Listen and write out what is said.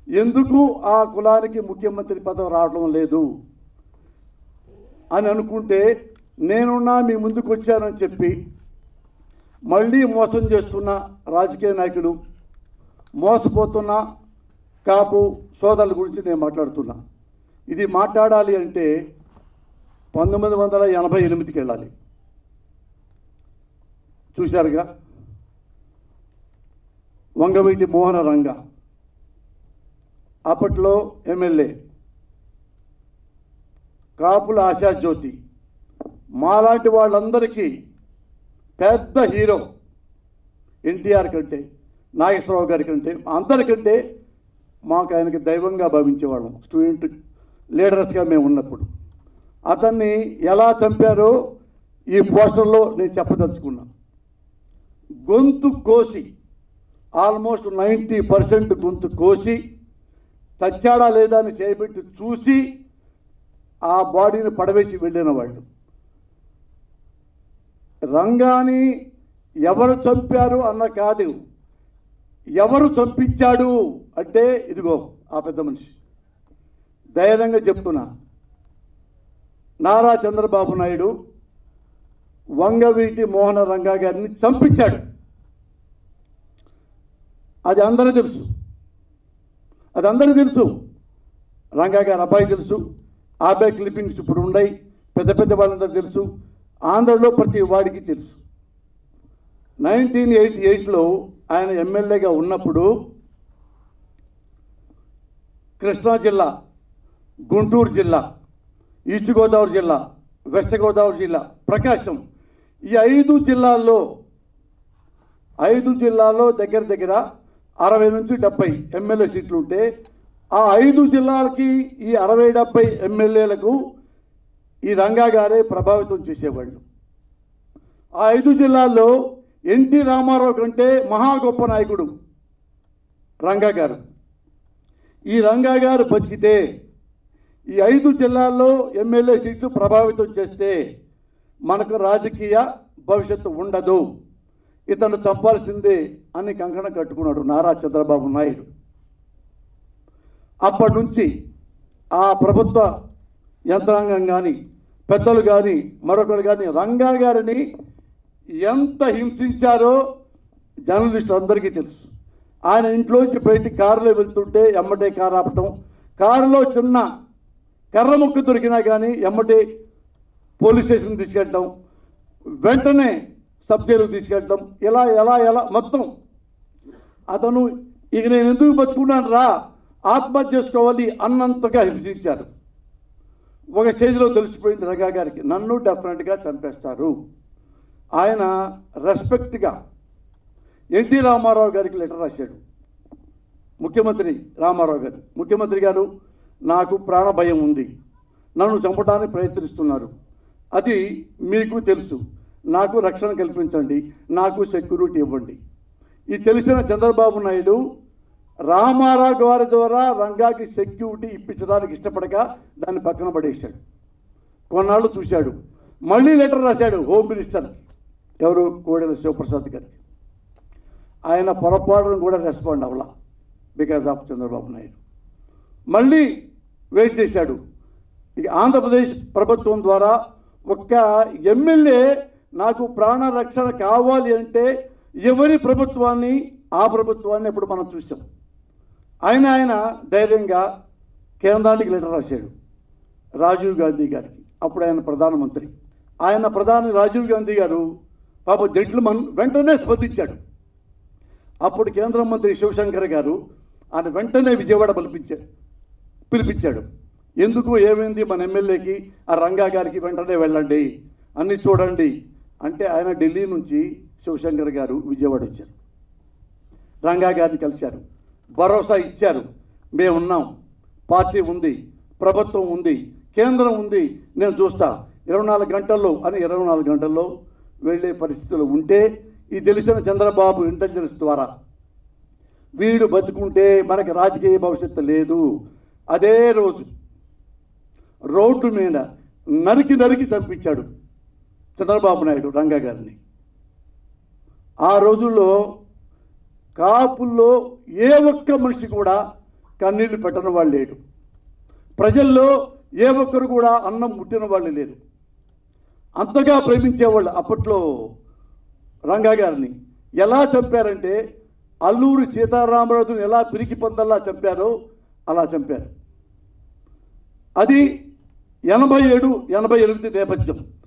ఎందుకు ఆ కులానికి ముఖ్యమంత్రి పదవి రావడం లేదు అని అనుకుంటే నేనున్నా మీ ముందుకు వచ్చానని చెప్పి మళ్ళీ మోసం చేస్తున్న రాజకీయ నాయకులు మోసపోతున్న కాపు సోదరుల గురించి నేను మాట్లాడుతున్నా ఇది మాట్లాడాలి అంటే పంతొమ్మిది వందల ఎనభై ఎనిమిదికి వెళ్ళాలి చూశారుగా వంగవీటి మోహన రంగ అప్పట్లో ఎమ్మెల్యే కాపుల ఆశాజ్యోతి మాలాంటి వాళ్ళందరికీ పెద్ద హీరో ఎన్టీఆర్ కంటే నాగేశ్వరరావు గారి కంటే అందరికంటే మాకు ఆయనకి దైవంగా భావించేవాళ్ళం స్టూడెంట్ లీడర్స్గా మేము ఉన్నప్పుడు అతన్ని ఎలా చంపారో ఈ పోస్టర్లో నేను చెప్పదలుచుకున్నా గొంతు కోసి ఆల్మోస్ట్ నైంటీ పర్సెంట్ గొంతు కోసి చచ్చాడా లేదా అని చేయబెట్టి చూసి ఆ బాడీని పడవేసి వెళ్ళిన వాళ్ళు రంగాని ఎవరు చంపారు అన్న కాదు ఎవరు చంపించాడు అంటే ఇదిగో ఆ పెద్ద మనిషి ధైర్యంగా చెప్తున్నా నారా చంద్రబాబు నాయుడు వంగవీటి మోహన రంగా గారిని చంపించాడు అది అందరూ తెలుసు అది అందరూ తెలుసు రంగా గారి అబ్బాయి తెలుసు ఆ అబ్బాయి క్లిప్పింగ్స్ ఇప్పుడు ఉన్నాయి పెద్ద పెద్ద వాళ్ళందరూ తెలుసు ఆంధ్రలో ప్రతి వాడికి తెలుసు నైన్టీన్ ఎయిటీ ఎయిట్లో ఆయన ఎమ్మెల్యేగా ఉన్నప్పుడు కృష్ణా జిల్లా గుంటూరు జిల్లా ఈస్ట్ గోదావరి జిల్లా వెస్ట్ గోదావరి జిల్లా ప్రకాశం ఈ ఐదు జిల్లాల్లో ఐదు జిల్లాల్లో దగ్గర దగ్గర అరవై నుంచి డెబ్బై ఎమ్మెల్యే సీట్లు ఉంటే ఆ ఐదు జిల్లాలకి ఈ అరవై డెబ్బై ఎమ్మెల్యేలకు ఈ రంగా గారే ప్రభావితం చేసేవాళ్ళు ఆ ఐదు జిల్లాల్లో ఎన్టీ రామారావు కంటే మహా గొప్ప నాయకుడు రంగా గారు ఈ రంగా గారు బతికితే ఈ ఐదు జిల్లాల్లో ఎమ్మెల్యే సీట్లు ప్రభావితం చేస్తే మనకు రాజకీయ భవిష్యత్తు ఉండదు ఇతను చంపాల్సిందే అని కంకణం కట్టుకున్నాడు నారా చంద్రబాబు నాయుడు అప్పటి నుంచి ఆ ప్రభుత్వ యంత్రాంగం కానీ పెద్దలు కానీ మరొకరు కానీ రంగా గారిని ఎంత హింసించారో జర్నలిస్టు అందరికీ తెలుసు ఆయన ఇంట్లోంచి బయటికి కారులో వెళ్తుంటే ఎమ్మటే కారు ఆపటం కారులో చిన్న కర్ర ముక్కు దొరికినా కానీ ఎమ్మటే పోలీస్ స్టేషన్ తీసుకెళ్ళటం వెంటనే సబ్ జైలుకు తీసుకెళ్ళటం ఇలా ఎలా ఎలా మొత్తం అతను ఇక నేను ఎందుకు బతుకున్నాను రా ఆత్మహత్య చేసుకోవాలి అన్నంతగా హింసించారు ఒక స్టేజ్లో తెలిసిపోయింది రగా గారికి నన్ను డెఫినెట్గా చంపేస్తారు ఆయన రెస్పెక్ట్గా ఎన్టీ రామారావు గారికి లెటర్ రాశాడు ముఖ్యమంత్రి రామారావు గారు ముఖ్యమంత్రి గారు నాకు ప్రాణ భయం ఉంది నన్ను చంపడానికి ప్రయత్నిస్తున్నారు అది మీకు తెలుసు నాకు రక్షణ కల్పించండి నాకు సెక్యూరిటీ ఇవ్వండి ఇది తెలిసిన చంద్రబాబు నాయుడు రామారావు గారి ద్వారా రంగాకి సెక్యూరిటీ ఇప్పించడానికి ఇష్టపడక దాన్ని పక్కన పడేశాడు కొన్నాళ్ళు చూశాడు మళ్ళీ లెటర్ రాశాడు హోమ్ మినిస్టర్ ఎవరు కోడెల శివప్రసాద్ గారికి ఆయన పొరపాటును కూడా రెస్పాండ్ అవ్వాల బికాజ్ ఆఫ్ చంద్రబాబు నాయుడు మళ్ళీ వెయిట్ చేశాడు ఇక ఆంధ్రప్రదేశ్ ప్రభుత్వం ద్వారా ఒక్క ఎమ్మెల్యే నాకు ప్రాణ రక్షణ కావాలి అంటే ఎవరి ప్రభుత్వాన్ని ఆ ప్రభుత్వాన్ని ఇప్పుడు మనం చూసాం ఆయన ఆయన ధైర్యంగా కేంద్రానికి లెటర్ రాశాడు రాజీవ్ గాంధీ గారికి అప్పుడు ఆయన ప్రధానమంత్రి ఆయన ప్రధాని రాజీవ్ గాంధీ గారు పాప జెంట్లమన్ వెంటనే స్పందించాడు అప్పుడు కేంద్ర మంత్రి శివశంకర్ గారు ఆయన వెంటనే విజయవాడ పిలిపించాడు పిలిపించాడు ఎందుకు ఏమైంది మన ఎమ్మెల్యేకి ఆ రంగా గారికి వెంటనే వెళ్ళండి అన్ని చూడండి అంటే ఆయన ఢిల్లీ నుంచి శివశంకర్ గారు విజయవాడ వచ్చారు రంగా గారిని కలిశారు భరోసా ఇచ్చారు మేమున్నాం పార్టీ ఉంది ప్రభుత్వం ఉంది కేంద్రం ఉంది నేను చూస్తా ఇరవై నాలుగు గంటల్లో అని ఇరవై నాలుగు గంటల్లో వెళ్ళే పరిస్థితులు ఉంటే ఇది తెలిసిన చంద్రబాబు ఇంటెలిజెన్స్ ద్వారా వీడు బతుకుంటే మనకి రాజకీయ భవిష్యత్తు లేదు అదే రోజు రోడ్డు మీద నరికి నరికి చంపించాడు చంద్రబాబు నాయుడు రంగా గారిని ఆ రోజుల్లో కాపుల్లో ఏ ఒక్క మనిషి కూడా కన్నీళ్లు పెట్టని వాళ్ళు లేడు ప్రజల్లో ఏ ఒక్కరు కూడా అన్నం ముట్టిన వాళ్ళు లేరు అంతగా ప్రేమించేవాళ్ళు అప్పట్లో రంగా గారిని ఎలా చంపారంటే అల్లూరి సీతారామరాజుని ఎలా పిరికి పొందల్లా చంపారో అలా చంపారు అది ఎనభై ఏడు ఎనభై ఎనిమిది నేపథ్యం